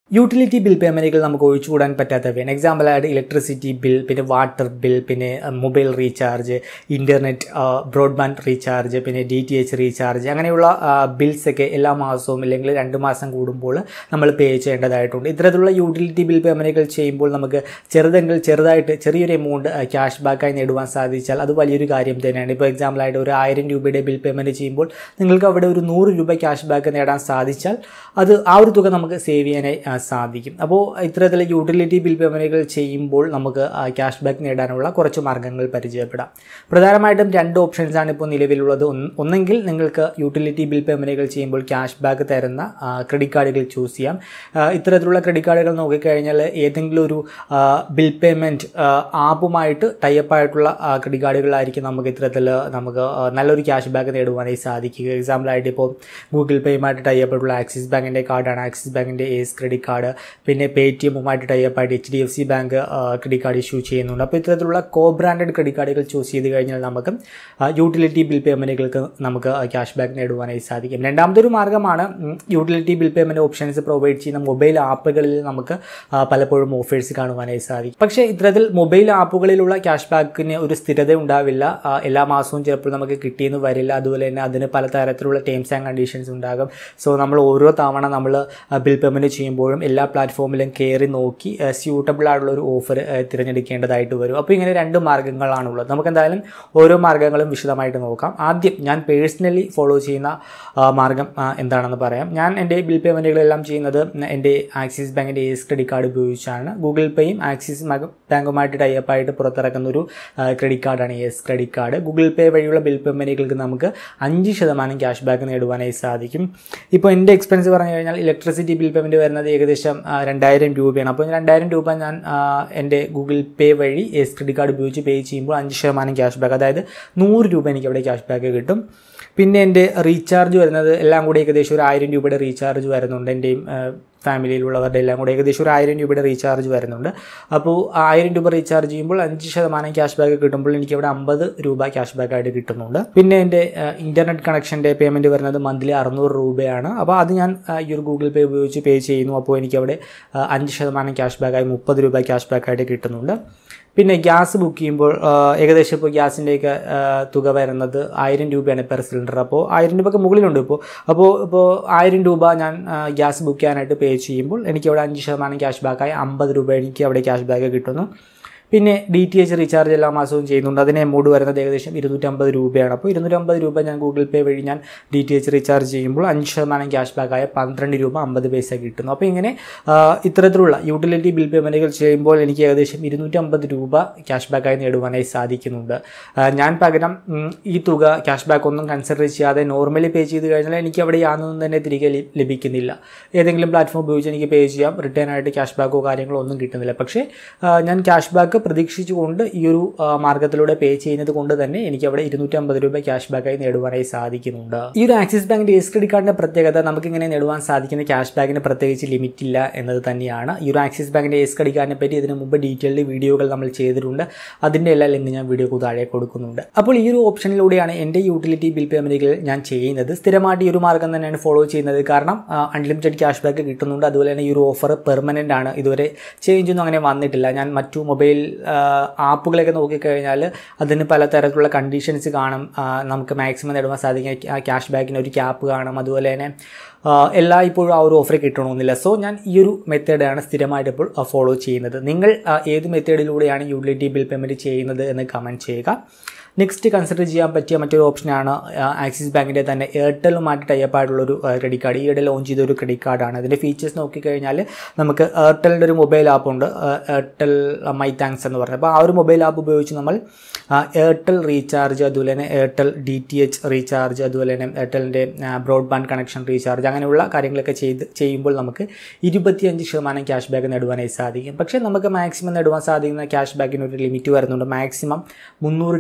utility bill പേയ്മെൻറ്റുകൾ നമുക്ക് ഒഴിച്ചുകൂടാൻ പറ്റാത്തവയാണ് എക്സാമ്പിളായിട്ട് ഇലക്ട്രിസിറ്റി ബിൽ പിന്നെ വാട്ടർ ബിൽ പിന്നെ mobile recharge internet broadband recharge പിന്നെ ഡി ടി എച്ച് റീചാർജ് അങ്ങനെയുള്ള ബിൽസൊക്കെ എല്ലാ മാസവും അല്ലെങ്കിൽ രണ്ട് മാസം കൂടുമ്പോൾ നമ്മൾ പേ ചെയ്യേണ്ടതായിട്ടുണ്ട് ഇത്തരത്തിലുള്ള യൂട്ടിലിറ്റി ബിൽ പേയ്മെൻറ്റുകൾ ചെയ്യുമ്പോൾ നമുക്ക് ചെറുതെങ്കിൽ ചെറുതായിട്ട് ചെറിയൊരു എമൗണ്ട് ക്യാഷ് ബാക്കായി നേടുവാൻ സാധിച്ചാൽ അത് വലിയൊരു കാര്യം തന്നെയാണ് ഇപ്പോൾ എക്സാമ്പിളായിട്ട് ഒരു ആയിരം രൂപയുടെ ബിൽ പേയ്മെൻറ്റ് ചെയ്യുമ്പോൾ നിങ്ങൾക്ക് അവിടെ ഒരു നൂറ് രൂപ ക്യാഷ് ബാക്ക് നേടാൻ സാധിച്ചാൽ അത് ആ ഒരു തുക നമുക്ക് സേവ് ചെയ്യാനായി ആ, സാധിക്കും അപ്പോൾ ഇത്തരത്തിലെ യൂട്ടിലിറ്റി ബിൽ പേയ്മെൻറ്റുകൾ ചെയ്യുമ്പോൾ നമുക്ക് ക്യാഷ് ബാക്ക് നേടാനുള്ള കുറച്ച് മാർഗ്ഗങ്ങൾ പരിചയപ്പെടാം പ്രധാനമായിട്ടും രണ്ട് ഓപ്ഷൻസാണ് ഇപ്പോൾ നിലവിലുള്ളത് ഒന്ന് ഒന്നെങ്കിൽ നിങ്ങൾക്ക് യൂട്ടിലിറ്റി ബിൽ പേയ്മെൻറ്റുകൾ ചെയ്യുമ്പോൾ ക്യാഷ് ബാക്ക് തരുന്ന ക്രെഡിറ്റ് കാർഡുകൾ ചൂസ് ചെയ്യാം ആ, ഇത്തരത്തിലുള്ള ക്രെഡിറ്റ് കാർഡുകൾ നോക്കിക്കഴിഞ്ഞാൽ ഏതെങ്കിലും ഒരു ബിൽ പേയ്മെൻറ്റ് ആപ്പുമായിട്ട് ടൈപ്പ് ആയിട്ടുള്ള ക്രെഡിറ്റ് കാർഡുകളായിരിക്കും നമുക്ക് ഇത്തരത്തിൽ നമുക്ക് ആ, നല്ലൊരു ക്യാഷ് ബാക്ക് നേടുവാനായി സാധിക്കുക എക്സാമ്പിളായിട്ട് ഇപ്പോൾ ഗൂഗിൾ പേയുമായിട്ട് ടൈപ്പായിട്ടുള്ള ആക്സിസ് ബാങ്കിൻ്റെ കാർഡാണ് ആക്സിസ് ബാങ്കിൻ്റെ ഏസ് ക്രെഡിറ്റ് കാർഡ് പിന്നെ പേ ടി എമ്മുമായിട്ട് ടൈപ്പായിട്ട് H D F C bank credit card issue ചെയ്യുന്നുണ്ട് അപ്പോൾ ഇത്തരത്തിലുള്ള കോ ബ്രാൻഡഡ് ക്രെഡിറ്റ് കാർഡുകൾ ചൂസ് ചെയ്ത് കഴിഞ്ഞാൽ നമുക്ക് യൂട്ടിലിറ്റി ബിൽ പേയ്മെൻറ്റുകൾക്ക് നമുക്ക് ക്യാഷ് ബാക്ക് നേടുവാനായി സാധിക്കും രണ്ടാമത്തെ ഒരു മാർഗ്ഗമാണ് utility bill payment options provide ചെയ്യുന്ന മൊബൈൽ ആപ്പുകളിൽ നമുക്ക് ആ, പലപ്പോഴും ഓഫേഴ്സ് കാണുവാനായി സാധിക്കും പക്ഷേ ഇത്തരത്തിൽ മൊബൈൽ ആപ്പുകളിലുള്ള ക്യാഷ് ബാക്കിന് ഒരു സ്ഥിരത ഉണ്ടാവില്ല ആ, എല്ലാ മാസവും ചിലപ്പോൾ നമുക്ക് കിട്ടിയെന്ന് വരില്ല അതുപോലെ തന്നെ അതിന് പലതരത്തിലുള്ള ടേംസ് ആൻഡ് കണ്ടീഷൻസ് ഉണ്ടാകും സോ നമ്മൾ ഓരോ തവണ നമ്മൾ ബിൽ പേയ്മെൻറ്റ് ചെയ്യുമ്പോഴും എല്ലാ പ്ലാറ്റ്ഫോമിലും കയറി നോക്കി സ്യൂട്ടബിൾ ആയിട്ടുള്ള ഒരു ഓഫർ തിരഞ്ഞെടുക്കേണ്ടതായിട്ട് വരും അപ്പോൾ ഇങ്ങനെ രണ്ട് മാർഗ്ഗങ്ങളാണുള്ളത് നമുക്ക് എന്തായാലും ഓരോ മാർഗ്ഗങ്ങളും വിശദമായിട്ട് നോക്കാം ആദ്യം ഞാൻ പേഴ്സണലി ഫോളോ ചെയ്യുന്ന ആ, മാർഗ്ഗം ആ, എന്താണെന്ന് പറയാം ഞാൻ എൻ്റെ ബിൽ പേയ്മെൻറ്റുകളെല്ലാം ചെയ്യുന്നത് എൻ്റെ ആക്സിസ് ബാങ്കിൻ്റെ ഏസ് ക്രെഡിറ്റ് കാർഡ് ഉപയോഗിച്ചാണ് ഗൂഗിൾ പേയും ആക്സിസ് ബാങ്ക്- ബാങ്കുമായിട്ട് ടൈപ്പായിട്ട് പുറത്തിറക്കുന്ന ഒരു ക്രെഡിറ്റ് കാർഡാണ് yes credit card Google Pay വഴിയുള്ള ബിൽ പേയ്മെൻറ്റുകൾക്ക് നമുക്ക് അഞ്ച് ശതമാനം ക്യാഷ് ബാക്ക് നേടുവാനായി സാധിക്കും ഇപ്പോൾ എൻ്റെ എക്സ്പെൻസ് പറഞ്ഞു കഴിഞ്ഞാൽ ഇലക്ട്രിസിറ്റി ബിൽ പേയ്മെൻറ്റ് വരുന്നത് ഏകദേശം ആ, രണ്ടായിരം രൂപയാണ് അപ്പോൾ രണ്ടായിരം രൂപ ഞാൻ ആ, എൻ്റെ ഗൂഗിൾ പേ വഴി യെസ് ക്രെഡിറ്റ് കാർഡ് ഉപയോഗിച്ച് പേ ചെയ്യുമ്പോൾ അഞ്ച് ശതമാനം ക്യാഷ് ബാക്ക് അതായത് നൂറ് രൂപ എനിക്ക് അവിടെ ക്യാഷ് ബാക്ക് കിട്ടും പിന്നെ എൻ്റെ റീചാർജ് വരുന്നത് എല്ലാം കൂടി ഏകദേശം ഒരു ആയിരം രൂപയുടെ റീചാർജ് വരുന്നുണ്ട് എൻ്റെയും ഫാമിലിയിലുള്ളവരുടെ എല്ലാം കൂടി ഏകദേശം ഒരു ആയിരം രൂപയുടെ റീചാർജ് വരുന്നുണ്ട് അപ്പോൾ ആ ആയിരം രൂപ റീചാർജ് ചെയ്യുമ്പോൾ അഞ്ച് ശതമാനം ക്യാഷ് ബാക്ക് കിട്ടുമ്പോൾ എനിക്ക് അവിടെ അമ്പത് രൂപ ക്യാഷ് ബാക്ക് ആയിട്ട് കിട്ടുന്നുണ്ട് പിന്നെ എൻ്റെ ഇൻ്റർനെറ്റ് കണക്ഷൻ്റെ പേയ്മെൻറ്റ് വരുന്നത് മന്ത്ലി അറുന്നൂറ് രൂപയാണ് അപ്പോൾ അത് ഞാൻ ആ, ഈ ഒരു ഗൂഗിൾ പേ ഉപയോഗിച്ച് പേ ചെയ്യുന്നു അപ്പോൾ എനിക്ക് അവിടെ ആ, അഞ്ച് ശതമാനം ക്യാഷ് ബാക്കായി മുപ്പത് രൂപ ക്യാഷ് ബാക്കായിട്ട് കിട്ടുന്നുണ്ട് പിന്നെ ഗ്യാസ് ബുക്ക് ചെയ്യുമ്പോൾ ആ, ഏകദേശം ഇപ്പോൾ ഗ്യാസിൻ്റെയൊക്കെ ആ, തുക വരുന്നത് ആയിരം രൂപയാണ് പെർ സിലിണ്ടർ അപ്പോൾ ആയിരം രൂപയ്ക്ക് മുകളിലുണ്ട് ഇപ്പോൾ അപ്പോൾ ഇപ്പോൾ ആയിരം രൂപ ഞാൻ ആ, ഗ്യാസ് ബുക്ക് ചെയ്യാനായിട്ട് പേ ചെയ്യുമ്പോൾ എനിക്ക് അവിടെ അഞ്ച് ശതമാനം ക്യാഷ് ബാക്കായി അമ്പത് രൂപ എനിക്ക് അവിടെ ക്യാഷ് ബാക്ക് കിട്ടുന്നു പിന്നെ ഡി ടി എച്ച് റീചാർജ് എല്ലാ മാസവും ചെയ്യുന്നുണ്ട് അതിന് എമൗണ്ട് വരുന്നത് ഏകദേശം ഇരുന്നൂറ്റമ്പത് രൂപയാണ് അപ്പോൾ ഇരുന്നൂറ്റമ്പത് രൂപ ഞാൻ ഗൂഗിൾ പേ വഴി ഞാൻ ഡി ടി എച്ച് റീചാർജ് ചെയ്യുമ്പോൾ അഞ്ച് ശതമാനം ക്യാഷ് ബാക്കായ പന്ത്രണ്ട് രൂപ അമ്പത് പൈസ കിട്ടുന്നു അപ്പോൾ ഇങ്ങനെ ആ, ഇത്തരത്തിലുള്ള യൂട്ടിലിറ്റി ബിൽ പേയ്മെൻറ്റുകൾ ചെയ്യുമ്പോൾ എനിക്ക് ഏകദേശം ഇരുന്നൂറ്റമ്പത് രൂപ ക്യാഷ് ബാക്കായി നേടുവാനായി സാധിക്കുന്നുണ്ട് ആ, ഞാൻ പകരം ഉം, ഈ തുക ക്യാഷ് ബാക്ക് ഒന്നും കൺസിഡർ ചെയ്യാതെ നോർമലി പേ ചെയ്ത് കഴിഞ്ഞാൽ എനിക്ക് അവിടെ യാതൊന്നും തന്നെ തിരികെ ലി- ലഭിക്കുന്നില്ല ഏതെങ്കിലും പ്ലാറ്റ്ഫോം ഉപയോഗിച്ച് എനിക്ക് പേ ചെയ്യാം റിട്ടേൺ ആയിട്ട് ക്യാഷ് ബാക്കോ കാര്യങ്ങളോ ഒന്നും കിട്ടുന്നില്ല പക്ഷേ ആ, ഞാൻ ക്യാഷ് ബാക്ക് പ്രതീക്ഷിച്ചുകൊണ്ട് ഈ ഒരു ആ, മാർഗ്ഗത്തിലൂടെ പേ ചെയ്യുന്നത് കൊണ്ട് തന്നെ എനിക്ക് അവിടെ ഇരുന്നൂറ്റമ്പത് രൂപ ക്യാഷ് ബാക്കായി നേടുവാനായി സാധിക്കുന്നുണ്ട് ഈ ഒരു ആക്സിസ് ബാങ്കിൻ്റെ എസ് ക്രെഡിറ്റ് കാർഡിൻ്റെ പ്രത്യേകത നമുക്ക് ഇങ്ങനെ നേടുവാൻ സാധിക്കുന്ന ക്യാഷ് ബാക്കിന് പ്രത്യേകിച്ച് ലിമിറ്റ് ഇല്ല എന്നത് തന്നെയാണ് ഈ ഒരു ആക്സിസ് ബാങ്കിൻ്റെ എസ് ക്രെഡിറ്റ് കാർഡിനെ പറ്റി ഇതിനു മുമ്പ് ഡീറ്റെയിൽഡ് വീഡിയോകൾ നമ്മൾ ചെയ്തിട്ടുണ്ട് അതിൻ്റെ എല്ലാ ലിങ്ക് ഞാൻ വീഡിയോക്ക് താഴെ കൊടുക്കുന്നുണ്ട് അപ്പോൾ ഈ ഒരു ഓപ്ഷനിലൂടെയാണ് എൻ്റെ യൂട്ടിലിറ്റി ബിൽ പേയ്മെൻറ്റുകൾ ഞാൻ ചെയ്യുന്നത് സ്ഥിരമായിട്ട് ഈ ഒരു മാർഗ്ഗം തന്നെയാണ് ഫോളോ ചെയ്യുന്നത് കാരണം അൺലിമിറ്റഡ് ക്യാഷ് ബാക്ക് കിട്ടുന്നുണ്ട് അതുപോലെ തന്നെ ഈ ഒരു ഓഫർ പെർമനൻ്റ് ആണ് ഇതുവരെ ചേഞ്ച് ഒന്നും അങ്ങനെ വന്നിട്ടില്ല ഞാൻ മറ്റു മൊബൈൽ ആപ്പുകളൊക്കെ നോക്കിക്കഴിഞ്ഞാൽ അതിന് പലതരത്തിലുള്ള കണ്ടീഷൻസ് കാണും ആ, നമുക്ക് മാക്സിമം നേടുവാൻ സാധിക്കുന്ന ക്യാഷ് ബാക്കിന് ഒരു ക്യാപ്പ് കാണും അതുപോലെ തന്നെ ആ, എല്ലാ ഇപ്പോഴും ആ ഒരു ഓഫർ കിട്ടണമെന്നില്ല സോ ഞാൻ ഈ ഒരു മെത്തേഡാണ് സ്ഥിരമായിട്ട് ഇപ്പോൾ ഫോളോ ചെയ്യുന്നത് നിങ്ങൾ ആ, ഏത് മെത്തേഡിലൂടെയാണ് യൂട്ടിലിറ്റി ബിൽ പേയ്മെൻറ്റ് ചെയ്യുന്നത് എന്ന് കമൻറ്റ് ചെയ്യുക നെക്സ്റ്റ് കൺസിഡർ ചെയ്യാൻ പറ്റിയ മറ്റൊരു ഓപ്ഷനാണ് ആക്സിസ് ബാങ്കിൻ്റെ തന്നെ എയർടെലുമായിട്ട് ടൈപ്പ് ആയിട്ടുള്ളൊരു ക്രെഡിറ്റ് കാർഡ് ഈയിടെ ലോഞ്ച് ചെയ്ത ഒരു ക്രെഡിറ്റ് കാർഡാണ് അതിൻ്റെ ഫീച്ചേഴ്സ് നോക്കിക്കഴിഞ്ഞാൽ നമുക്ക് എയർടെലിൻ്റെ ഒരു മൊബൈൽ ആപ്പ് ഉണ്ട് എയർടെൽ മൈ താങ്ക്സ് എന്ന് പറഞ്ഞത് അപ്പോൾ ആ ഒരു മൊബൈൽ ആപ്പ് ഉപയോഗിച്ച് നമ്മൾ എയർടെൽ റീചാർജ് അതുപോലെ തന്നെ Airtel D T H recharge അതുപോലെ തന്നെ എയർടെലിൻ്റെ ബ്രോഡ്ബാൻഡ് കണക്ഷൻ റീചാർജ് അങ്ങനെയുള്ള കാര്യങ്ങളൊക്കെ ചെയ്ത് ചെയ്യുമ്പോൾ നമുക്ക് ഇരുപത്തിയഞ്ച് ശതമാനം ക്യാഷ് ബാക്ക് നേടുവാനായി സാധിക്കും പക്ഷേ നമുക്ക് മാക്സിമം നേടുവാൻ സാധിക്കുന്ന ക്യാഷ് ബാക്കിന് ഒരു ലിമിറ്റ് വരുന്നുണ്ട് മാക്സിമം മുന്നൂറ് രൂപയാണ് നമുക്ക്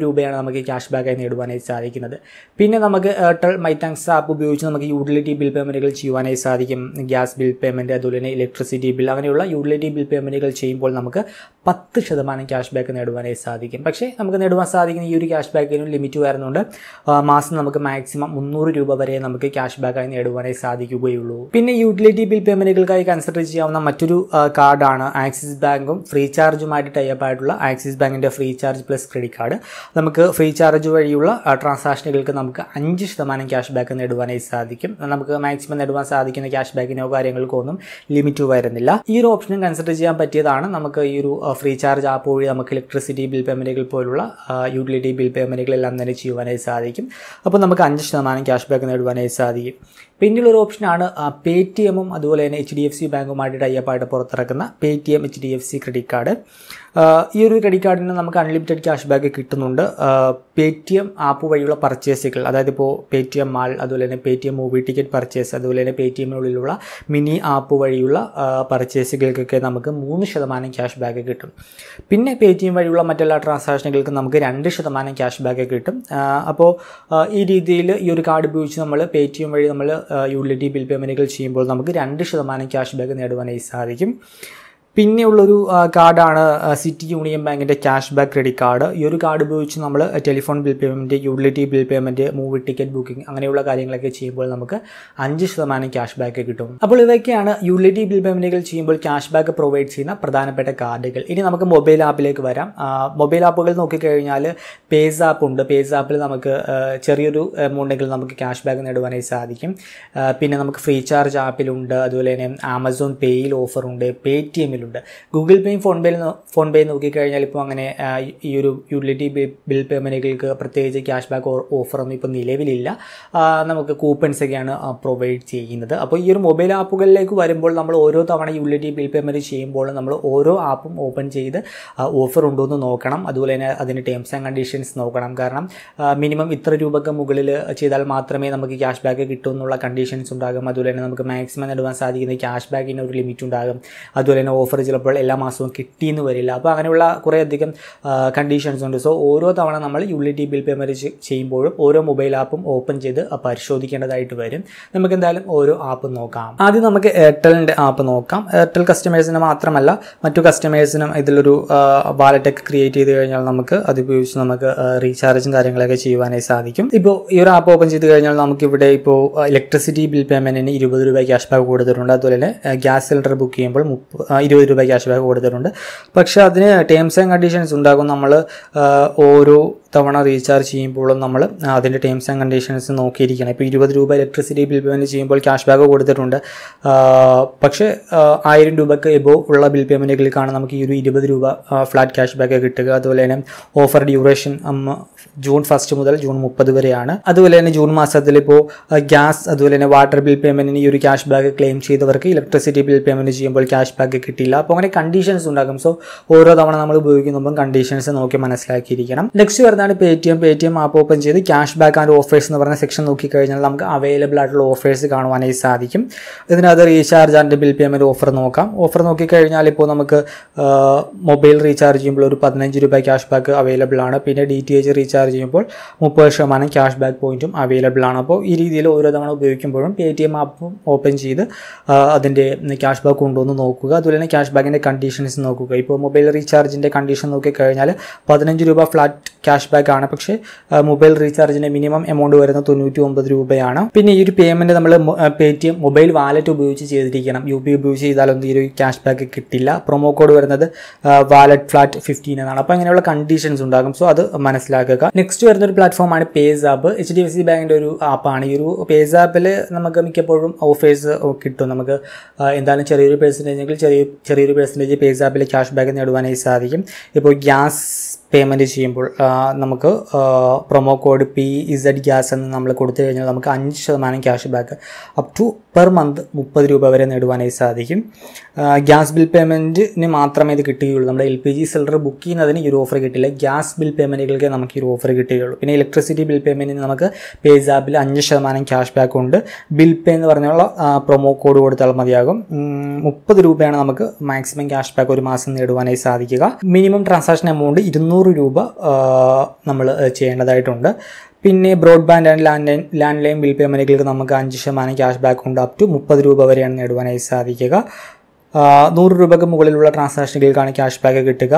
നമുക്ക് ക്യാഷ് ബാക്കായി നേടുവാനായി സാധിക്കുന്നത് പിന്നെ നമുക്ക് എയർടെൽ മൈ താങ്ക്സ് ആപ്പ് ഉപയോഗിച്ച് നമുക്ക് യൂട്ടിലിറ്റി ബിൽ പേയ്മെൻറ്റുകൾ ചെയ്യുവാനായി സാധിക്കും ഗ്യാസ് ബിൽ പേയ്മെൻറ്റ് അതുപോലെ തന്നെ ഇലക്ട്രിസിറ്റി ബിൽ അങ്ങനെയുള്ള യൂട്ടിലിറ്റി ബിൽ പേയ്മെൻറ്റുകൾ ചെയ്യുമ്പോൾ നമുക്ക് പത്ത് ശതമാനം ക്യാഷ് ബാക്ക് നേടുവാനായി സാധിക്കും പക്ഷേ നമുക്ക് നേടുവാൻ സാധിക്കുന്ന ഈ ഒരു ക്യാഷ് ബാക്കിനും ലിമിറ്റ് വരുന്നുണ്ട് ആ, മാസം നമുക്ക് മാക്സിമം മുന്നൂറ് രൂപ വരെ നമുക്ക് ക്യാഷ് ബാക്കായി നേടുവാനായി സാധിക്കുകയുള്ളൂ പിന്നെ യൂട്ടിലിറ്റി ബിൽ പേയ്മെൻറ്റുകൾക്കായി കൺസിഡർ ചെയ്യാവുന്ന മറ്റൊരു ആ, കാർഡാണ് ആക്സിസ് ബാങ്കും ഫ്രീ ചാർജുമായിട്ട് ടൈപ്പ് ആയിട്ടുള്ള ആക്സിസ് ബാങ്കിൻ്റെ Freecharge plus credit card നമുക്ക് ഫ്രീ ചാർജ് വഴിയുള്ള ആ, ട്രാൻസാക്ഷനുകൾക്ക് നമുക്ക് അഞ്ച് ശതമാനം ക്യാഷ് ബാക്ക് നേടുവാനായി സാധിക്കും നമുക്ക് മാക്സിമം നേടുവാൻ സാധിക്കുന്ന ക്യാഷ് ബാക്കിനോ കാര്യങ്ങൾക്കോ ഒന്നും ലിമിറ്റ് വരുന്നില്ല ഈ ഒരു ഓപ്ഷനും കൺസിഡർ ചെയ്യാൻ പറ്റിയതാണ് നമുക്ക് ഈ ഒരു ആ, ഫ്രീ ചാർജ് ആപ്പ് വഴി നമുക്ക് ഇലക്ട്രിസിറ്റി ബിൽ പേയ്മെൻറ്റുകൾ പോലുള്ള ആ, യൂട്ടിലിറ്റി ബിൽ പേയ്മെൻറ്റുകളെല്ലാം തന്നെ ചെയ്യുവാനായി സാധിക്കും അപ്പോൾ നമുക്ക് അഞ്ച് ശതമാനം ക്യാഷ് ബാക്ക് നേടുവാനായി സാധിക്കും പിന്നെയുള്ള ഒരു ഓപ്ഷനാണ് പേ ടി എമ്മും അതുപോലെ തന്നെ എച്ച് ഡി എഫ് സി ബാങ്കുമായിട്ട് ടൈപ്പായിട്ട് പുറത്തിറക്കുന്ന Paytm H D F C credit card ഈ ഒരു ക്രെഡിറ്റ് കാർഡിന് നമുക്ക് അൺലിമിറ്റഡ് ക്യാഷ് ബാക്ക് കിട്ടുന്നുണ്ട് പേ ടി എം ആപ്പ് വഴിയുള്ള പർച്ചേസുകൾ അതായത് ഇപ്പോൾ പേ ടി എം മാൾ അതുപോലെ തന്നെ പേ Paytm movie ticket purchase അതുപോലെ തന്നെ പേ ടി എമ്മിനുള്ളിലുള്ള മിനി ആപ്പ് വഴിയുള്ള പർച്ചേസുകൾക്കൊക്കെ നമുക്ക് മൂന്ന് ശതമാനം ക്യാഷ് ബാക്ക് കിട്ടും പിന്നെ പേ ടി എം വഴിയുള്ള മറ്റെല്ലാ ട്രാൻസാക്ഷനുകൾക്കും നമുക്ക് രണ്ട് ശതമാനം ക്യാഷ് ബാക്ക് കിട്ടും ആ, അപ്പോൾ ആ, ഈ രീതിയിൽ ഈ ഒരു കാർഡ് ഉപയോഗിച്ച് നമ്മൾ പേ ടി എം വഴി നമ്മൾ യൂട്ടിലിറ്റി ബിൽ പേയ്മെൻറ്റുകൾ ചെയ്യുമ്പോൾ നമുക്ക് രണ്ട് ശതമാനം ക്യാഷ് ബാക്ക് നേടുവാനായി സാധിക്കും പിന്നെയുള്ളൊരു ആ, കാർഡാണ് ആ, സിറ്റി യൂണിയൻ ബാങ്കിൻ്റെ ക്യാഷ് ബാക്ക് ക്രെഡിറ്റ് കാർഡ് ഈ ഒരു കാർഡ് ഉപയോഗിച്ച് നമ്മൾ telephone bill payment utility bill payment movie ticket booking അങ്ങനെയുള്ള കാര്യങ്ങളൊക്കെ ചെയ്യുമ്പോൾ നമുക്ക് അഞ്ച് ശതമാനം ക്യാഷ് ബാക്ക് കിട്ടും അപ്പോൾ ഇതൊക്കെയാണ് യൂട്ടിലിറ്റി ബിൽ പേയ്മെൻറ്റുകൾ ചെയ്യുമ്പോൾ ക്യാഷ് ബാക്ക് പ്രൊവൈഡ് ചെയ്യുന്ന പ്രധാനപ്പെട്ട കാർഡുകൾ ഇനി നമുക്ക് മൊബൈൽ ആപ്പിലേക്ക് വരാം ആ, മൊബൈൽ ആപ്പുകൾ നോക്കിക്കഴിഞ്ഞാൽ പേസ് ആപ്പ് ഉണ്ട് പേസ് ആപ്പിൽ നമുക്ക് ആ, ചെറിയൊരു എമൗണ്ടെങ്കിൽ നമുക്ക് ക്യാഷ് ബാക്ക് നേടുവാനായി സാധിക്കും ആ, പിന്നെ നമുക്ക് ഫ്രീ ചാർജ് ആപ്പിലുണ്ട് അതുപോലെ തന്നെ ആമസോൺ പേയിൽ ഓഫറുണ്ട് പേ ടി എമ്മിലുണ്ട് ഗൂഗിൾ പേയും ഫോൺ പേയിൽ ഫോൺ പേ നോക്കിക്കഴിഞ്ഞാൽ ഇപ്പോൾ അങ്ങനെ ആ, ഈ ഒരു യൂട്ടിലിറ്റി ബിൽ പേയ്മെൻറ്റുകൾക്ക് പ്രത്യേകിച്ച് ക്യാഷ് ബാക്ക് ഓഫറൊന്നും ഇപ്പോൾ നിലവിലില്ല ആ, നമുക്ക് കൂപ്പൺസ് ഒക്കെയാണ് പ്രൊവൈഡ് ചെയ്യുന്നത് അപ്പോൾ ഈ ഒരു മൊബൈൽ ആപ്പുകളിലേക്ക് വരുമ്പോൾ നമ്മൾ ഓരോ തവണ യൂട്ടിലിറ്റി ബിൽ പേയ്മെൻറ്റ് ചെയ്യുമ്പോൾ നമ്മൾ ഓരോ ആപ്പും ഓപ്പൺ ചെയ്ത് ഓഫർ ഉണ്ടോ എന്ന് നോക്കണം അതുപോലെ തന്നെ അതിൻ്റെ ടേംസ് ആൻഡ് കണ്ടീഷൻസ് നോക്കണം കാരണം മിനിമം ഇത്ര രൂപയ്ക്ക് മുകളിൽ ചെയ്താൽ മാത്രമേ നമുക്ക് ക്യാഷ് ബാക്ക് കിട്ടൂ എന്നുള്ള കണ്ടീഷൻസ് ഉണ്ടാകും അതുപോലെ തന്നെ നമുക്ക് മാക്സിമം നേടുവാൻ സാധിക്കുന്ന ക്യാഷ് ബാക്കിന് ഒരു ലിമിറ്റ് ഉണ്ടാകും അതുപോലെ തന്നെ ഓഫർ ചിലപ്പോൾ എല്ലാ മാസവും കിട്ടിയെന്ന് വരില്ല അപ്പോൾ അങ്ങനെയുള്ള കുറേയധികം കണ്ടീഷൻസ് ഉണ്ട് സോ ഓരോ തവണ നമ്മൾ യൂട്ടിലിറ്റി ബിൽ പേയ്മെൻറ്റ് ചെയ്യുമ്പോഴും ഓരോ മൊബൈൽ ആപ്പും ഓപ്പൺ ചെയ്ത് പരിശോധിക്കേണ്ടതായിട്ട് വരും നമുക്ക് എന്തായാലും ഓരോ ആപ്പ് നോക്കാം ആദ്യം നമുക്ക് എയർടെലിൻ്റെ ആപ്പ് നോക്കാം എയർടെൽ കസ്റ്റമേഴ്സിന് മാത്രമല്ല മറ്റു കസ്റ്റമേഴ്സിനും ഇതിലൊരു വാലറ്റൊക്കെ ക്രിയേറ്റ് ചെയ്ത് കഴിഞ്ഞാൽ നമുക്ക് അത് ഉപയോഗിച്ച് നമുക്ക് റീചാർജും കാര്യങ്ങളൊക്കെ ചെയ്യുവാനായി സാധിക്കും ഇപ്പോൾ ഈ ഒരു ആപ്പ് ഓപ്പൺ ചെയ്ത് കഴിഞ്ഞാൽ നമുക്ക് ഇവിടെ ഇപ്പോൾ ഇലക്ട്രിസിറ്റി ബിൽ പേയ്മെൻറ്റിന് ഇരുപത് രൂപ ക്യാഷ് ബാക്ക് കൊടുത്തിട്ടുണ്ട് അതുപോലെ തന്നെ ഗ്യാസ് സിലിണ്ടർ ബുക്ക് ചെയ്യുമ്പോൾ മുപ്പ ഇരുപത് രൂപ ക്യാഷ് ബാക്ക് കൊടുത്തിട്ടുണ്ട് പക്ഷേ അതിന് ടേംസ് ആൻഡ് കണ്ടീഷൻസ് ഉണ്ടാകും നമ്മൾ ഓരോ തവണ റീചാർജ് ചെയ്യുമ്പോഴും നമ്മൾ അതിൻ്റെ ടേംസ് ആൻഡ് കണ്ടീഷൻസ് നോക്കിയിരിക്കണം ഇപ്പോൾ ഇരുപത് രൂപ ഇലക്ട്രിസിറ്റി ബിൽ പേയ്മെൻറ്റ് ചെയ്യുമ്പോൾ ക്യാഷ് ബാക്ക് കൊടുത്തിട്ടുണ്ട് ആ, പക്ഷേ ആ, ആയിരം രൂപയ്ക്ക് എബോ ഉള്ള ബിൽ പേയ്മെൻറ്റുകൾക്കാണ് നമുക്ക് ഈ ഒരു ഇരുപത് രൂപ ഫ്ലാറ്റ് ക്യാഷ് ബാക്ക് കിട്ടുക അതുപോലെ തന്നെ ഓഫർ ഡ്യൂറേഷൻ ജൂൺ ഫസ്റ്റ് മുതൽ ജൂൺ മുപ്പത് വരെയാണ് അതുപോലെ തന്നെ ജൂൺ മാസത്തിൽ ഇപ്പോൾ ഗ്യാസ് അതുപോലെ തന്നെ വാട്ടർ ബിൽ പേയ്മെൻറ്റിന് ഈ ഒരു ക്യാഷ് ബാക്ക് ക്ലെയിം ചെയ്തവർക്ക് ഇലക്ട്രിസിറ്റി ബിൽ പേയ്മെൻറ്റ് ചെയ്യുമ്പോൾ ക്യാഷ് ബാക്ക് കിട്ടില്ല അപ്പോൾ അങ്ങനെ കണ്ടീഷൻസ് ഉണ്ടാകും സോ ഓരോ തവണ നമ്മൾ ഉപയോഗിക്കുമ്പോൾ കണ്ടീഷൻസ് നോക്കി മനസ്സിലാക്കിയിരിക്കണം നെക്സ്റ്റ് വരുന്നതാണ് Paytm Paytm app open ചെയ്ത് ക്യാഷ് ബാക്ക് ആൻഡ് ഓഫേഴ്സ് എന്ന് പറഞ്ഞ സെക്ഷൻ നോക്കിക്കഴിഞ്ഞാൽ നമുക്ക് അവൈലബിൾ ആയിട്ടുള്ള ഓഫേഴ്സ് കാണുവാനായി സാധിക്കും ഇതിനകത്ത് recharge and bill payment offer നോക്കാം ഓഫർ നോക്കിക്കഴിഞ്ഞാൽ ഇപ്പോൾ നമുക്ക് മൊബൈൽ റീചാർജ് ചെയ്യുമ്പോൾ ഒരു പതിനഞ്ച് രൂപ ക്യാഷ് ബാക്ക് അവൈലബിൾ ആണ് പിന്നെ ഡി ടി എച്ച് റീചാർജ് ചെയ്യുമ്പോൾ മുപ്പത് ശതമാനം ക്യാഷ് ബാക്ക് പോയിന്റും അവൈലബിൾ ആണ് അപ്പോൾ ഈ രീതിയിൽ ഓരോ തവണ ഉപയോഗിക്കുമ്പോഴും പേ ടി എം ആപ്പും ഓപ്പൺ ചെയ്ത് ആ, അതിൻ്റെ ക്യാഷ് ബാക്ക് ഉണ്ടോ എന്ന് നോക്കുക അതുപോലെ തന്നെ ക്യാഷ് ബാക്കിൻ്റെ കണ്ടീഷൻസ് നോക്കുക ഇപ്പോൾ മൊബൈൽ റീചാർജിൻ്റെ കണ്ടീഷൻ നോക്കിക്കഴിഞ്ഞാൽ പതിനഞ്ച് രൂപ ഫ്ലാറ്റ് ക്യാഷ് ബാക്ക് ആണ് പക്ഷേ ആ, മൊബൈൽ റീചാർജിൻ്റെ മിനിമം എമൗണ്ട് വരുന്നത് തൊണ്ണൂറ്റി ഒമ്പത് രൂപയാണ് പിന്നെ ഈ ഒരു പേയ്മെൻറ്റ് നമ്മൾ Paytm mobile wallet ഉപയോഗിച്ച് ചെയ്തിരിക്കണം യു പി ഉപയോഗിച്ച് ചെയ്താലൊന്നും ഈ ഒരു ക്യാഷ് ബാക്ക് കിട്ടില്ല പ്രൊമോ കോഡ് വരുന്നത് വാലറ്റ് ഫ്ലാറ്റ് ഫിഫ്റ്റീൻ എന്നാണ് അപ്പോൾ അങ്ങനെയുള്ള കണ്ടീഷൻസ് ഉണ്ടാകും സോ അത് മനസ്സിലാക്കുക നെക്സ്റ്റ് വരുന്ന ഒരു പ്ലാറ്റ്ഫോമാണ് PayZapp H D F C ബാങ്കിൻ്റെ ഒരു ആപ്പാണ് ഈ ഒരു പേസ് ആപ്പിൽ നമുക്ക് മിക്കപ്പോഴും ഓഫേഴ്സ് കിട്ടും നമുക്ക് ആ, എന്തായാലും ചെറിയൊരു പെർസെൻറ്റേജ് എങ്കിൽ ചെറിയ ചെറിയൊരു പെർസെൻറ്റേജ് പേസ് ആപ്പിൽ ക്യാഷ് ബാക്ക് നേടുവാനായി സാധിക്കും ഇപ്പോൾ ഗ്യാസ് പേയ്മെൻറ്റ് ചെയ്യുമ്പോൾ ആ, നമുക്ക് promo code P Z gas എന്ന് നമ്മൾ കൊടുത്തു കഴിഞ്ഞാൽ നമുക്ക് അഞ്ച് ശതമാനം cash back up to per month മുപ്പത് രൂപ വരെ നേടുവാനായി സാധിക്കും ആ, ഗ്യാസ് ബിൽ പേയ്മെൻറ്റിന് മാത്രമേ ഇത് കിട്ടുകയുള്ളൂ നമ്മുടെ L P G cylinder book ചെയ്യുന്നതിന് ഈ ഒരു ഓഫർ കിട്ടില്ല ഗ്യാസ് ബിൽ പേയ്മെൻറ്റുകൾക്ക് നമുക്ക് ഈ ഒരു ഓഫർ കിട്ടുകയുള്ളൂ പിന്നെ ഇലക്ട്രിസിറ്റി ബിൽ പേയ്മെൻറ്റിന് നമുക്ക് പേസ് ആപ്പിൽ അഞ്ച് ശതമാനം ക്യാഷ് ബാക്ക് ഉണ്ട് ബിൽ പേ എന്ന് പറഞ്ഞുള്ള പ്രൊമോ കോഡ് കൊടുത്താൽ മതിയാകും മുപ്പത് രൂപയാണ് നമുക്ക് മാക്സിമം ക്യാഷ് ബാക്ക് ഒരു മാസം നേടുവാനായി സാധിക്കുക മിനിമം ട്രാൻസാക്ഷൻ എമൗണ്ട് ഇരുന്നൂറ് നാനൂറ് രൂപ നമ്മൾ ചെയ്യേണ്ടതായിട്ടുണ്ട് പിന്നെ broadband and landline landline bill പേയ്മെൻറ്റുകൾക്ക് നമുക്ക് അഞ്ച് ശതമാനം ക്യാഷ് ബാക്ക് ഉണ്ട് അപ് ടു മുപ്പത് രൂപ വരെയാണ് നേടുവാനായി സാധിക്കുക ആ, നൂറ് രൂപയ്ക്ക് മുകളിലുള്ള ട്രാൻസാക്ഷനുകൾക്കാണ് ക്യാഷ് ബാക്ക് കിട്ടുക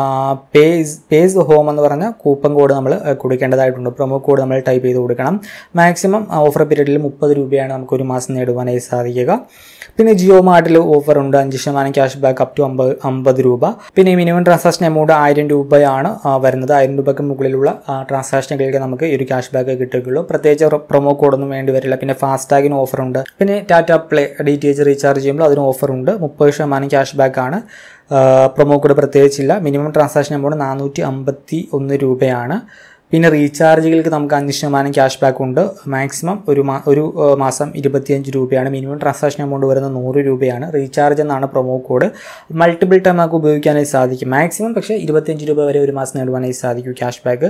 പേസ് പേസ് ഹോം എന്ന് പറഞ്ഞ കൂപ്പൺ കോഡ് നമ്മൾ കൊടുക്കേണ്ടതായിട്ടുണ്ട് പ്രൊമോ കോഡ് നമ്മൾ ടൈപ്പ് ചെയ്ത് കൊടുക്കണം മാക്സിമം ഓഫർ പീരീഡിൽ മുപ്പത് രൂപയാണ് നമുക്ക് ഒരു മാസം നേടുവാനായി സാധിക്കുക പിന്നെ ജിയോ മാർട്ടിൽ ഓഫർ ഉണ്ട് അഞ്ച് ശതമാനം ക്യാഷ് ബാക്ക് അപ് ടു അമ്പത് അമ്പത് രൂപ പിന്നെ മിനിമം ട്രാൻസാക്ഷൻ എമൗണ്ട് ആയിരം രൂപയാണ് ആ, വരുന്നത് ആയിരം രൂപയ്ക്ക് മുകളിലുള്ള ട്രാൻസാക്ഷനുകൾക്ക് നമുക്ക് ഈ ഒരു ക്യാഷ് ബാക്ക് കിട്ടുകയുള്ളൂ പ്രത്യേകിച്ച് പ്രൊമോ കോഡൊന്നും വേണ്ടി വരില്ല പിന്നെ ഫാസ്ടാഗിന് ഓഫർ ഉണ്ട് പിന്നെ Tata play D T H recharge ചെയ്യുമ്പോൾ അതിന് ഓഫർ ഉണ്ട് മുപ്പത് ശതമാനം ക്യാഷ് ബാക്ക് ആണ് പ്രൊമോ കോഡ് പ്രത്യേകിച്ചില്ല മിനിമം ട്രാൻസാക്ഷൻ എമൗണ്ട് നാനൂറ്റി അമ്പത്തി ഒന്ന് രൂപയാണ് പിന്നെ റീചാർജുകൾക്ക് നമുക്ക് അഞ്ച് ശതമാനം ക്യാഷ് ബാക്ക് ഉണ്ട് മാക്സിമം ഒരു മാ ഒരു ആ, മാസം ഇരുപത്തിയഞ്ച് രൂപയാണ് മിനിമം ട്രാൻസാക്ഷൻ എമൗണ്ട് വരുന്നത് നൂറ് രൂപയാണ് റീചാർജ് എന്നാണ് പ്രൊമോ കോഡ് മൾട്ടിപ്പിൾ ടൈം നമുക്ക് ഉപയോഗിക്കാനായി സാധിക്കും മാക്സിമം പക്ഷേ ഇരുപത്തിയഞ്ച് രൂപ വരെ ഒരു മാസം നേടുവാനായി സാധിക്കും ക്യാഷ് ബാക്ക്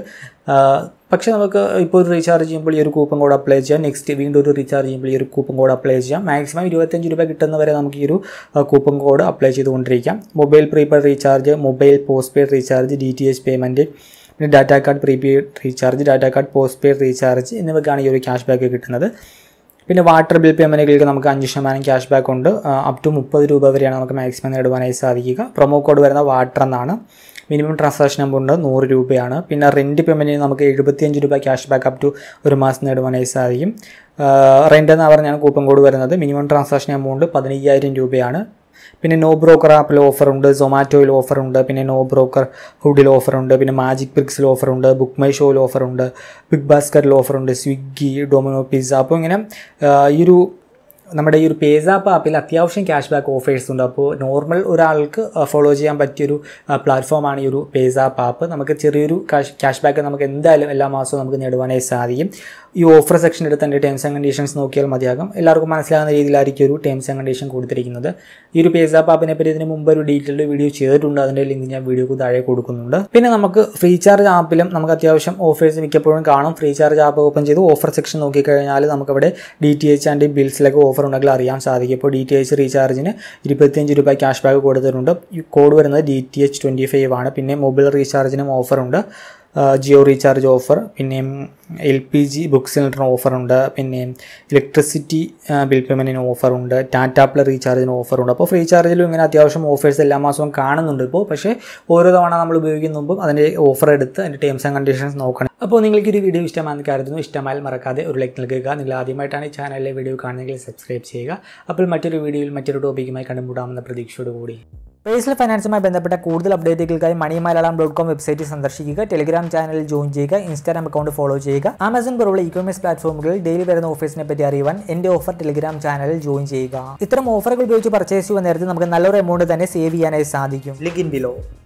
പക്ഷേ നമുക്ക് ഇപ്പോൾ ഒരു റീചാർജ് ചെയ്യുമ്പോൾ ഈ ഒരു കൂപ്പൺ കോഡ് അപ്ലൈ ചെയ്യാം നെക്സ്റ്റ് വീണ്ടും ഒരു റീചാർജ് ചെയ്യുമ്പോൾ ഈ ഒരു കൂപ്പൺ കോഡ് അപ്ലൈ ചെയ്യാം മാക്സിമം ഇരുപത്തഞ്ച് രൂപ കിട്ടുന്നവരെ നമുക്ക് ഈ ഒരു കൂപ്പൺ കോഡ് അപ്ലൈ ചെയ്തുകൊണ്ടിരിക്കാം mobile prepaid recharge mobile postpaid recharge D T H payment പിന്നെ data card prepaid recharge data card postpaid recharge എന്നിവയ്ക്കാണ് ഈ ഒരു ക്യാഷ് ബാക്ക് കിട്ടുന്നത് പിന്നെ വാട്ടർ ബിൽ പേയ്മെൻറ്റുകൾക്ക് നമുക്ക് അഞ്ച് ശതമാനം ക്യാഷ് ബാക്ക് ഉണ്ട് അപ് ടു മുപ്പത് രൂപ വരെയാണ് നമുക്ക് മാക്സിമം നേടുവാനായി സാധിക്കുക പ്രൊമോ കോഡ് വരുന്ന വാട്ടർ എന്നാണ് മിനിമം ട്രാൻസാക്ഷൻ എമൗണ്ട് നൂറ് രൂപയാണ് പിന്നെ റെൻറ്റ് പേയ്മെൻറ്റിന് നമുക്ക് എഴുപത്തിയഞ്ച് രൂപ ക്യാഷ് ബാക്ക് അപ് ടു ഒരു മാസം നേടുവാനായി സാധിക്കും റെൻ്റ് എന്ന് പറഞ്ഞാണ് കൂപ്പൺ കോഡ് വരുന്നത് മിനിമം ട്രാൻസാക്ഷൻ എമൗണ്ട് പതിനയ്യായിരം രൂപയാണ് പിന്നെ നോ ബ്രോക്കർ ആപ്പിൽ ഓഫറുണ്ട് സൊമാറ്റോയിൽ ഓഫറുണ്ട് പിന്നെ നോ ബ്രോക്കർ ഹുഡിൽ ഓഫറുണ്ട് പിന്നെ മാജിക് പിക്സിൽ ഓഫറുണ്ട് ബുക്ക് മൈ ഷോയിൽ ഓഫറുണ്ട് ബിഗ് ബാസ്ക്കറ്റിൽ ഓഫറുണ്ട് സ്വിഗ്ഗി ഡൊമിനോ പിസ്സ അപ്പോൾ ഇങ്ങനെ ആ, ഈ ഒരു നമ്മുടെ ഈ ഒരു പേസാപ്പ് ആപ്പിൽ അത്യാവശ്യം ക്യാഷ് ബാക്ക് ഓഫേഴ്സ് ഉണ്ട് അപ്പോൾ നോർമൽ ഒരാൾക്ക് ഫോളോ ചെയ്യാൻ പറ്റിയൊരു പ്ലാറ്റ്ഫോമാണ് ഈ ഒരു പേസാപ്പ് ആപ്പ് നമുക്ക് ചെറിയൊരു ക്യാഷ് ക്യാഷ് ബാക്ക് നമുക്ക് എന്തായാലും എല്ലാ മാസവും നമുക്ക് നേടുവാനായി സാധിക്കും ഈ ഓഫർ സെക്ഷൻ എടുത്ത് എൻ്റെ ടേംസ് ആൻഡ് കണ്ടീഷൻസ് നോക്കിയാൽ മതിയാകും എല്ലാവർക്കും മനസ്സിലാകുന്ന രീതിയിലായിരിക്കും ഒരു ടേംസ് ആൻഡ് കണ്ടീഷൻ കൊടുത്തിരിക്കുന്നത് ഈ ഒരു പേസാപ്പ് ആപ്പിനെ പറ്റി ഇതിന് മുമ്പ് ഒരു ഡീറ്റെയിൽഡ് വീഡിയോ ചെയ്തിട്ടുണ്ട് അതിൻ്റെ ലിങ്ക് ഞാൻ വീഡിയോക്ക് താഴെ കൊടുക്കുന്നുണ്ട് പിന്നെ നമുക്ക് ഫ്രീ ചാർജ് ആപ്പിലും നമുക്ക് അത്യാവശ്യം ഓഫേഴ്സ് മിക്കപ്പോഴും കാണും ഫ്രീ ചാർജ് ആപ്പ് ഓപ്പൺ ചെയ്ത് ഓഫർ സെക്ഷൻ നോക്കിക്കഴിഞ്ഞാൽ നമുക്കവിടെ ഡി ടി എച്ച് ആൻഡ് ബിൽസിലൊക്കെ ഓഫർ ഉണ്ടെങ്കിൽ അറിയാൻ സാധിക്കും ഇപ്പോൾ ഡി ടി എച്ച് റീചാർജിന് ഇരുപത്തിയഞ്ച് രൂപ ക്യാഷ് ബാക്ക് കൊടുത്തിട്ടുണ്ട് ഈ കോഡ് വരുന്നത് D T H twenty five ആണ് പിന്നെ മൊബൈൽ റീചാർജിനും ഓഫറുണ്ട് ജിയോ റീചാർജ് ഓഫർ പിന്നെ എൽ പി ജി ബുക്ക് സിലിണ്ടറിന് ഓഫറുണ്ട് പിന്നെ ഇലക്ട്രിസിറ്റി ബിൽ പേയ്മെൻറ്റിന് ഓഫറുണ്ട് ടാറ്റ പ്ലേ റീചാർജിന് ഓഫറുണ്ട് അപ്പോൾ ഫ്രീ ചാർജിലും ഇങ്ങനെ അത്യാവശ്യം ഓഫേഴ്സ് എല്ലാ മാസവും കാണുന്നുണ്ട് ഇപ്പോൾ പക്ഷേ ഓരോ തവണ നമ്മൾ ഉപയോഗിക്കുന്ന മുമ്പും അതിൻ്റെ ഓഫർ എടുത്ത് അതിൻ്റെ ടേംസ് ആൻഡ് കണ്ടീഷൻസ് നോക്കണം അപ്പോൾ നിങ്ങൾക്ക് ഒരു വീഡിയോ ഇഷ്ടമാണെന്ന് കരുതുന്നു ഇഷ്ടമായാൽ മറക്കാതെ ഒരു ലൈക്ക് നൽകുക നിങ്ങൾ ആദ്യമായിട്ടാണ് ഈ ചാനലിലെ വീഡിയോ കാണുന്നതെങ്കിൽ സബ്സ്ക്രൈബ് ചെയ്യുക അപ്പോൾ മറ്റൊരു വീഡിയോയിൽ മറ്റൊരു ടോപ്പിക്കുമായി കണ്ടുമുട്ടാമെന്ന പ്രതീക്ഷയോടുകൂടി പേഴ്സണൽ ഫൈനാൻസുമായി ബന്ധപ്പെട്ട കൂടുതൽ അപ്ഡേറ്റുകൾക്കായി money Malayalam dot com website സന്ദർശിക്കുക ടെലിഗ്രാം ചാനലിൽ ജോയിൻ ചെയ്യുക ഇൻസ്റ്റാഗ്രാം അക്കൗണ്ട് ഫോളോ ചെയ്യുക ആമസോൺ പോലുള്ള ഇ കൊമേഴ്സ് പ്ലാറ്റ്ഫോമുകളിൽ ഡെയിലി വരുന്ന ഓഫേഴ്സിനെ പറ്റി അറിയുവാൻ എൻ്റെ ഓഫർ ടെലിഗ്രാം ചാനലിൽ ജോയിൻ ചെയ്യുക ഇത്തരം ഓഫറുകൾ ഉപയോഗിച്ച് പർച്ചേസ് ചെയ്യുന്ന നേരത്തെ നമുക്ക് നല്ലൊരു എമൗണ്ട് തന്നെ സേവ് ചെയ്യാനായി സാധിക്കും ലിങ്ക് ഇൻ ബിലോ